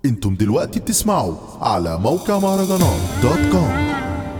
انتم دلوقتي بتسمعوا على موقع مهرجانات دوت كوم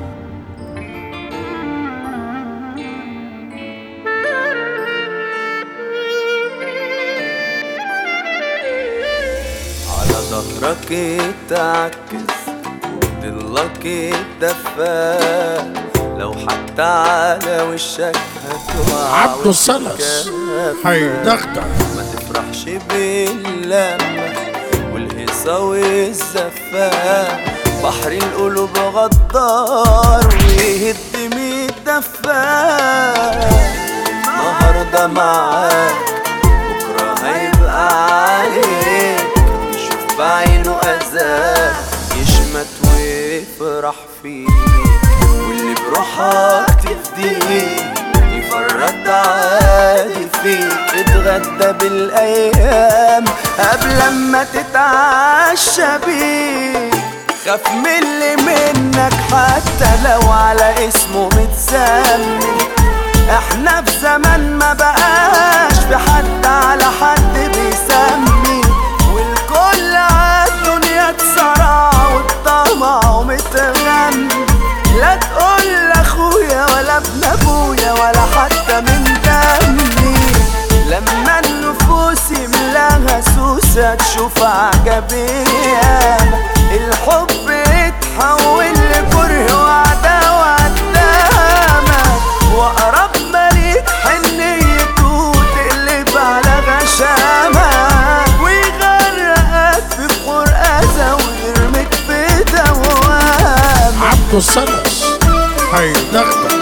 على ظهرك اتعكس وضلك اتدفى لو حتى على وشك هتقع عبده السلس هيدغدغ ما تفرحش باللمة والهيصة والزفة بحر القلوب غدار ويهد ميت دفة النهاردة معاك بكرة هيبقى عليك يشوف بعينه أذاك يشمت ويفرح فيك واللي بروحك تفديك يفرط عادي فيك تتغدى بالايام قبل ما تتعشى بيك خاف من اللي منك حتى لو على اسمه متسمي احنا في زمن ما بقاش في حد على حد بيسمي والكل عالدنيا اتسرع والطمع ومتغني لا تقول لاخويا ولا ابن ابويا ولا حتى من دمي لما النفوس يملاها سوسة تشوف عجبية الحب يتحول لكره وعداوة قدامك واقرب ما ليك حنيته تقلب على غشامك ويغرقك في بحور اذى ويرميك في دوامك عبده السلس هيدغدغ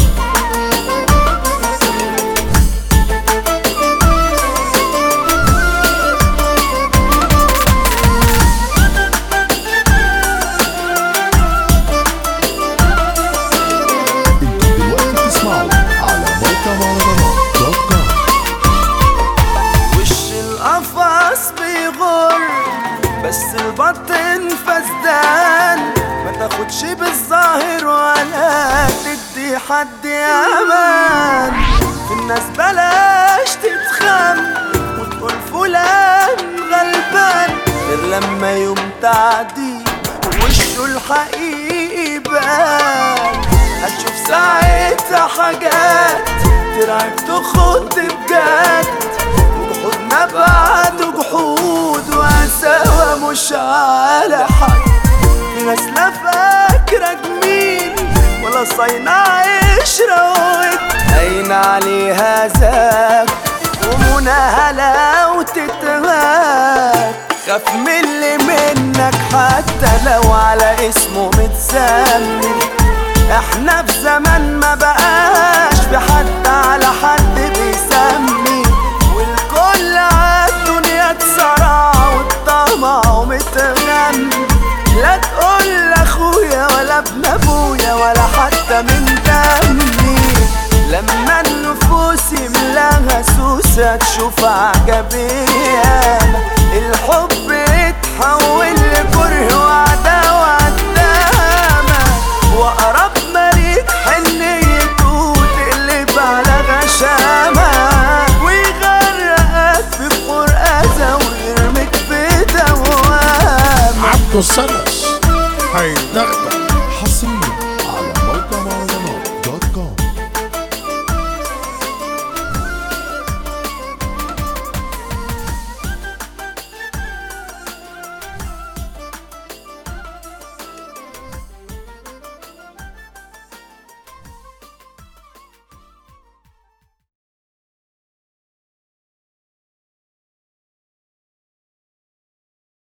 انتم دلوقتي بتسمعوا على موقع مهرجانات دوت كوم وش القفص بيغر بس البطن فسدان ما تاخدش بالظاهر ولا تدي حد امان في الناس بلاش تتخم وتقول فلان غلبان غير لما يوم تعدي وشه الحقيقي بان هتشوف ساعتها حاجات ترعب تخد بجد وجحودنا بعد جحود وقساوة مش على حد في ناس لا فاكرة جميل ولا صاينة عشرة ود أين عليها زاك ومناها لو تتهاك خاف من اللي منك حتى لو على اسمه متسمي احنا في زمن ما بقاش في حد على حد بيسمي والكل عالدنيا اتسرع والطمع ومتغني لا تقول لاخويا ولا ابن ابويا ولا حتى من دمي لما النفوس يملاها سوسة تشوف عجبية الحب يتحول لكره وعداوة قدامك واقرب ما ليك حنيته تقلب على غشامك ويغرقك في بحور اذى ويرميك في دوامك عبده السلس هيدغدغ